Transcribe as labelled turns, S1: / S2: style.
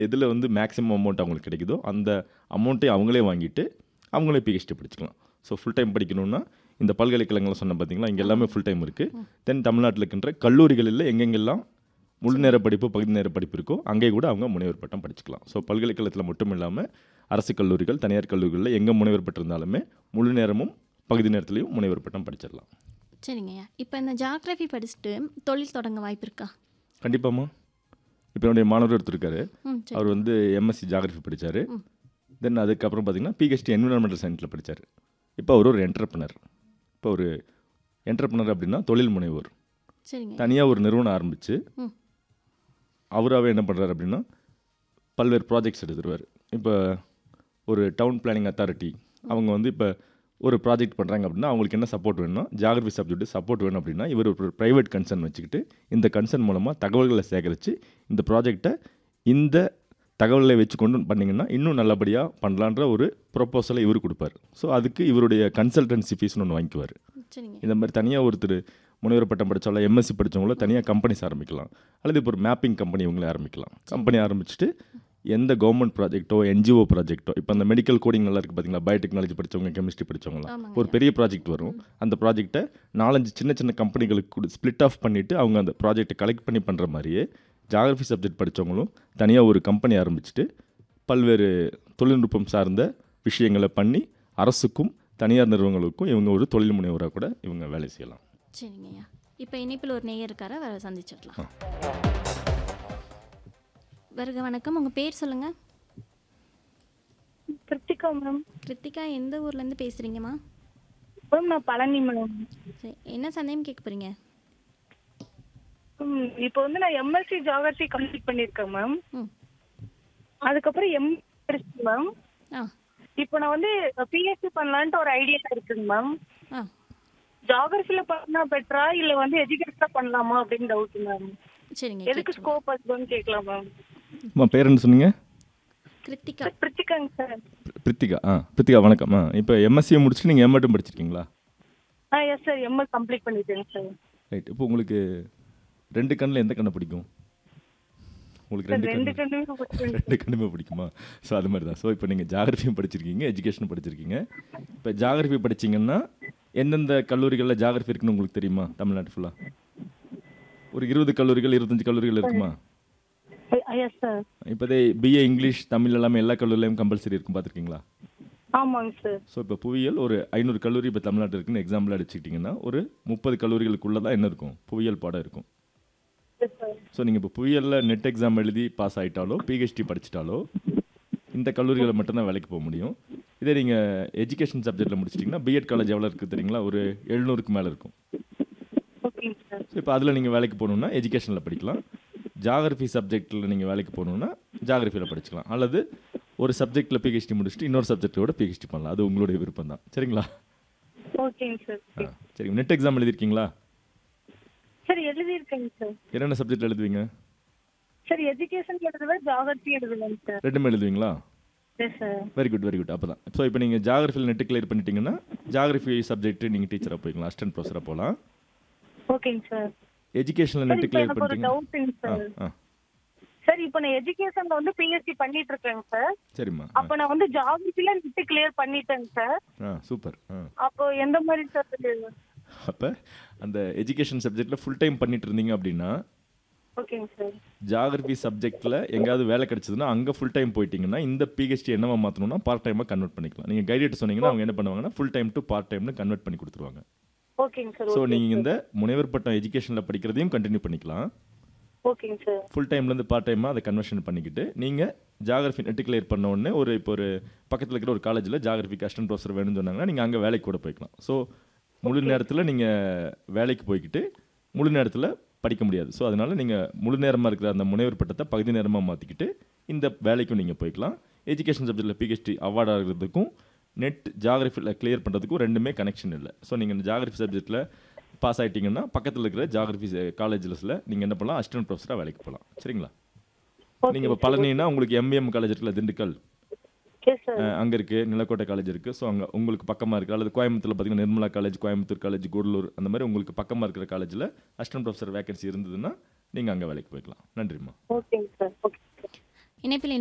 S1: எதில் வந்து maximum amount அவங்களுக்கு கிடைக்குதோ அந்த அமௌண்ட்டை அவங்களே வாங்கிட்டு அவங்களே பிஹெச்டி படிச்சுக்கலாம் ஸோ ஃபுல் டைம் படிக்கணும்னா இந்த பல்கலைக்கழகங்கள் சொன்ன பார்த்தீங்களா இங்கே எல்லாமே ஃபுல் டைம் இருக்குது தென் தமிழ்நாட்டில் இருக்கின்ற கல்லூரிகளில் எங்கெங்கெல்லாம் முழு நேர படிப்பு பகுதி நேர படிப்பு இருக்கோ அங்கே கூட அவங்க முனைவர் பட்டம் படிச்சுக்கலாம் ஸோ பல்கலைக்கழகத்தில் மட்டும் இல்லாமல் அரசு கல்லூரிகள் தனியார் கல்லூரிகளில் எங்கே முனைவர் பட்டம் இருந்தாலுமே முழு நேரமும் பகுதி நேரத்துலையும் முனைவர் பட்டம் படிச்சிடலாம்
S2: சரிங்கய்யா இப்போ இந்த ஜாகிரஃபி படிச்சுட்டு தொழில் தொடங்க வாய்ப்பு இருக்கா
S1: கண்டிப்பாம்மா இப்போ என்னுடைய மாணவர் ஒருத்தர் இருக்காரு
S2: ம் சரி
S1: அவர் வந்து எம்எஸ்சி ஜாகிரஃபி படித்தார் தென் அதுக்கப்புறம் பார்த்தீங்கன்னா பிஹெச்டி என்விரான்மெண்டல் சயின்ஸில் படித்தார் இப்போ அவர் ஒரு என்டர்பிரனர் இப்போ ஒரு என்டர்பிரனர் அப்படின்னா தொழில் முனைவோர்
S2: சரிங்க
S1: தனியாக ஒரு நிறுவனம் ஆரம்பித்து
S2: ம்.
S1: அவராகவே என்ன பண்ணுறாரு அப்படின்னா பல்வேறு ப்ராஜெக்ட்ஸ் எடுத்துருவார் இப்போ ஒரு டவுன் பிளானிங் அத்தாரிட்டி அவங்க வந்து இப்போ ஒரு ப்ராஜெக்ட் பண்ணுறாங்க அப்படின்னா அவங்களுக்கு என்ன சப்போர்ட் வேணும்னா ஜாகிரபி சப்ஜெக்ட் சப்போர்ட் வேணும் அப்படின்னா இவர் ஒரு ப்ரைவேட் கன்சர்ன் வச்சுக்கிட்டு இந்த கன்சர்ன் மூலமாக தகவல்களை சேகரித்து இந்த ப்ராஜெக்டை இந்த தகவல்களை வச்சு கொண்டு பண்ணிங்கன்னா இன்னும் நல்லபடியாக பண்ணலான்ற ஒரு ப்ரொப்போசலை இவர் கொடுப்பார் ஸோ அதுக்கு இவருடைய கன்சல்டன்சி ஃபீஸ்னு ஒன்று வாங்கிக்குவார்
S2: சரிங்க
S1: இந்த மாதிரி தனியாக ஒருத்தர் முனைவர் பட்டம் படித்தாலும் எம்எஸ்சி படித்தவங்கள தனியாக கம்பெனிஸ் ஆரம்பிக்கலாம் அல்லது இப்போ ஒரு மேப்பிங் கம்பெனி இவங்களே ஆரம்பிக்கலாம் கம்பெனி ஆரம்பிச்சுட்டு எந்த கவர்மெண்ட் ப்ராஜெக்ட்டோ என்ஜிஓ ப்ராஜெக்ட்டோ இப்போ அந்த மெடிக்கல் கோடிங் நல்லா இருக்குது பார்த்தீங்களா பயோடெக்னாலஜி படித்தவங்க கெமிஸ்ட்ரி படித்தவங்களாம்
S2: ஆமாங்க
S1: ஒரு பெரிய ப்ராஜெக்ட் வரும் அந்த ப்ராஜெக்ட்டை நாலஞ்சு சின்ன சின்ன கம்பெனிகளுக்கு ஸ்ப்ளிட் ஆஃப் பண்ணிவிட்டு அவங்க அந்த ப்ராஜெக்ட்டை கலெக்ட் பண்ணி பண்ணுற மாதிரியே ஜாகிரஃபி சப்ஜெக்ட் படித்தவங்களும் தனியாக ஒரு கம்பெனி ஆரம்பிச்சுட்டு பல்வேறு தொழில்நுட்பம் சார்ந்த விஷயங்களை பண்ணி அரசுக்கும் தனியார் நிறுவனங்களுக்கும் இவங்க ஒரு தொழில் முனைவராக கூட இவங்க வேலை செய்யலாம்
S2: சரிங்கய்யா இப்போ இணைப்பில் ஒரு நேயர் இருக்காரா வேற சந்திச்சிடலாம் வருக வணக்கம் உங்கள் பேர் சொல்லுங்கள்
S3: கிருத்திகா மேம்
S2: கிருத்திகா எந்த ஊர்லேருந்து பேசுகிறீங்கம்மா
S3: மேம் நான் பழனி மேம்
S2: சரி என்ன சந்தேகம் கேட்க போகிறீங்க
S3: ம், இப்போ வந்து நான் எம்எஸ்சி ஜாகிரபி கம்ப்ளீட் பண்ணியிருக்கேன் மேம்
S2: ம்
S3: அதுக்கப்புறம் எம் படிச்சேன் மேம்
S2: ஆ
S3: இப்போ நான் வந்து பிஎஸ்சி பண்ணலான்ட்டு ஒரு ஐடியா இருக்குங்க மேம்
S2: ஆ
S3: ஜாகிரபியில் பண்ணா பெட்டரா இல்லை வந்து எஜுகேஷனாக பண்ணலாமா அப்படின்னு டவுட் மேம்
S2: சரிங்க
S3: எதுக்கு
S2: கேட்டுருங்க.
S3: ஸ்கோப் இருக்குன்னு கேட்கலாம் மேம்
S1: அம்மா பேர் என்ன சொன்னீங்க
S2: கிருத்திகா
S3: பிரித்திகாங்க சார்
S1: பிரித்திகா ஆ பிரித்திகா வணக்கம் ஆ இப்போ எம்எஸ்சியை முடிச்சுட்டு நீங்கள் எம்எட்டும் படிச்சிருக்கீங்களா
S3: ஆ எஸ் சார் எம்எஸ் கம்ப்ளீட் பண்ணிட்டேங்க சார்
S1: ரைட் இப்போ உங்களுக்கு ரெண்டு கண்ணில் எந்த கண்ணை பிடிக்கும் உங்களுக்கு ரெண்டு
S3: ரெண்டு
S1: கண்ணு
S3: கண்ணுமே
S1: ரெண்டு கண்ணுமே பிடிக்குமா ஸோ அது மாதிரி தான் ஸோ இப்போ நீங்கள் ஜாகிரஃபியும் படிச்சிருக்கீங்க எஜுகேஷனும் படிச்சிருக்கீங்க இப்போ ஜாகிரஃபி படிச்சீங்கன்னா எந்தெந்த கல்லூரிகளில் ஜாகிரஃபி இருக்குன்னு உங்களுக்கு தெரியுமா தமிழ்நாடு ஃபுல்லாக ஒரு இருபது கல்லூரிகள் இருபத்தஞ்சு கல்லூரிகள் இருக்குமா
S3: எஸ் சார்
S1: இப்போதே பிஏ இங்கிலீஷ் தமிழ் எல்லாமே எல்லா கல்லூரிலையும் கம்பல்சரி இருக்கும் பார்த்துருக்கீங்களா
S3: ஆமாங்க சார்
S1: ஸோ இப்போ புவியியல் ஒரு ஐநூறு கல்லூரி இப்போ தமிழ்நாட்டில் இருக்குன்னு எக்ஸாம்பிள் அடிச்சுக்கிட்டிங்கன்னா ஒரு முப்பது கல்லூரிகளுக்குள்ளே தான் என்ன இருக்கும் புவியியல் பாடம் இருக்கும்
S3: எஸ் சார்
S1: ஸோ நீங்கள் இப்போ புவியியலில் நெட் எக்ஸாம் எழுதி பாஸ் ஆகிட்டாலோ பிஹெச்டி படிச்சிட்டாலோ இந்த கல்லூரிகளை மட்டும்தான் வேலைக்கு போக முடியும் இதே நீங்கள் எஜுகேஷன் சப்ஜெக்ட்டில் முடிச்சிட்டிங்கன்னா பிஎட் காலேஜ் எவ்வளோ இருக்குது தெரியுங்களா ஒரு எழுநூறுக்கு மேலே இருக்கும்
S3: ஓகேங்க சார்
S1: ஸோ இப்போ அதில் நீங்கள் வேலைக்கு போகணுன்னா எஜுகேஷனில் படிக்கலாம் ஜாகிரஃபி சப்ஜெக்ட்டில் நீங்கள் வேலைக்கு போகணுன்னா ஜாகிரஃபியில் படிச்சுக்கலாம் அல்லது ஒரு சப்ஜெக்ட்டில் பிஹெச்டி முடிச்சுட்டு இன்னொரு சப்ஜெக்ட்டோட பிஹெச்டி பண்ணலாம் அது உங்களுடைய விருப்பம் தான் சரிங்களா
S3: ஓகேங்க சார்
S1: ஆ சரி நெட் எக்ஸாம் எழுதிருக்கீங்களா
S3: சார் எழுதியிருக்கேங்க சார்
S1: என்னென்ன சப்ஜெக்ட் எழுதுவீங்க
S3: சார் எஜுகேஷன் எழுதுவேன் ஜாகிரபி எழுதுவேங்க சார்
S1: ரெண்டுமே எழுதுவீங்களா
S3: yes sir
S1: very good very good அப்போ தான் ஸோ இப்போ நீங்கள் ஜாகிரஃபியில் நெட்டு கிளியர் பண்ணிட்டீங்கன்னா ஜாகிரஃபி சப்ஜெக்ட் நீங்கள் டீச்சராக போய்க்கலாம் அசிஸ்டன்ட் ப்ரொஃபஸராக போகலாம்
S3: ஓகேங்க சார்
S1: எஜுகேஷனில்
S3: சார்
S1: நெட்டு
S3: இப்போ
S1: கிளியர்
S3: எனக்கு ஒரு
S1: பண்ணிட்டீங்கன்னா
S3: டவுட்டுங்க
S1: ஆ
S3: சார்
S1: ஆ
S3: சார் இப்போ நான் எஜுகேஷன்ல வந்து பிஎஸ்சி பண்ணிட்டு இருக்கேங்க சார்
S1: சரிம்மா ஆ
S3: அப்போ நான் வந்து ஜாகிரபில நெட் கிளியர் பண்ணிட்டேங்க சார்
S1: ஆ சூப்பர் ஆ
S3: அப்போ எந்த மாதிரி சார்
S1: அப்போ அந்த எஜுகேஷன் சப்ஜெக்டில் ஃபுல் டைம் பண்ணிட்டு இருந்தீங்க அப்படின்னா
S3: ஓகேங்க சார்
S1: ஜாகிரபி சப்ஜெக்ட்டில் எங்கேயாவது வேலை கிடைச்சதுன்னா அங்கே ஃபுல் டைம் போயிட்டீங்கன்னா இந்த பிஹெச்டி என்னவா மாற்றணும்னா பார்ட் டைமாக கன்வெர்ட் பண்ணிக்கலாம் நீங்கள் கைடேட் சொன்னீங்கன்னா அவங்க என்ன பண்ணுவாங்கன்னா ஃபுல் டைம் டு பார்ட் டைம்னு கன்வெர்ட் பண்ணி கொடுத்துருவாங்க
S3: ஓகேங்க சார்
S1: ஸோ நீங்கள் இந்த முனைவர் பட்டம் எஜுகேஷனில் படிக்கிறதையும் கண்டினியூ பண்ணிக்கலாம்
S3: ஓகேங்க சார்
S1: ஃபுல் டைம்லேருந்து பார்ட் டைமாக அதை கன்வர்ஷன் பண்ணிக்கிட்டு நீங்கள் ஜாகிரஃபி நெட்டு கிளியர் பண்ண உடனே ஒரு இப்போ ஒரு பக்கத்தில் இருக்கிற ஒரு காலேஜில் ஜாகிரஃபிக்கு அசிஸ்டன்ட் ப்ரொஃபஸர் வேணும்னு சொன்னாங்கன்னா நீங்கள் அங்கே வேலைக்கு கூட போய்க்கலாம் ஸோ முழு நேரத்தில் நீங்கள் வேலைக்கு போய்க்கிட்டு முழு நேரத்தில் படிக்க முடியாது ஸோ அதனால் நீங்கள் முழு நேரமாக இருக்கிற அந்த முனைவர் பட்டத்தை பகுதி நேரமாக மாற்றிக்கிட்டு இந்த வேலைக்கும் நீங்கள் போய்க்கலாம் எஜுகேஷன் சப்ஜெக்ட்டில் பிஹெச்டி அவார்ட் ஆகிறதுக்கும் நெட் ஜாகிரஃபியில் கிளியர் பண்ணுறதுக்கும் ரெண்டுமே கனெக்ஷன் இல்லை ஸோ நீங்கள் ஜாகிரஃபி சப்ஜெக்ட்டில் பாஸ் ஆகிட்டீங்கன்னா பக்கத்தில் இருக்கிற ஜாகிரஃபி காலேஜஸில் நீங்கள் என்ன பண்ணலாம் அசிஸ்டன்ட் ப்ரொஃபஸராக வேலைக்கு போகலாம் சரிங்களா நீங்கள் இப்போ பழனினா உங்களுக்கு எம்ஏஎம் காலேஜ் இருக்குல்ல திண்டுக்கல்
S3: எஸ் சார்
S1: அங்கே இருக்குது நிலக்கோட்டை காலேஜ் இருக்குது ஸோ அங்கே உங்களுக்கு பக்கமாக இருக்குது அல்லது கோயம்புத்தூரில் பார்த்தீங்கன்னா நிர்மலா காலேஜ் கோயம்புத்தூர் காலேஜ் கூடலூர் அந்த மாதிரி உங்களுக்கு பக்கமாக இருக்கிற காலேஜில் அசிஸ்டன்ட் ப்ரொஃபஸர் வேகன்சி இருந்ததுன்னா நீங்கள் அங்கே வேலைக்கு போய்க்கலாம் நன்றிம்மா
S3: ஓகேங்க சார் ஓகே சார்
S2: இணைப்பில்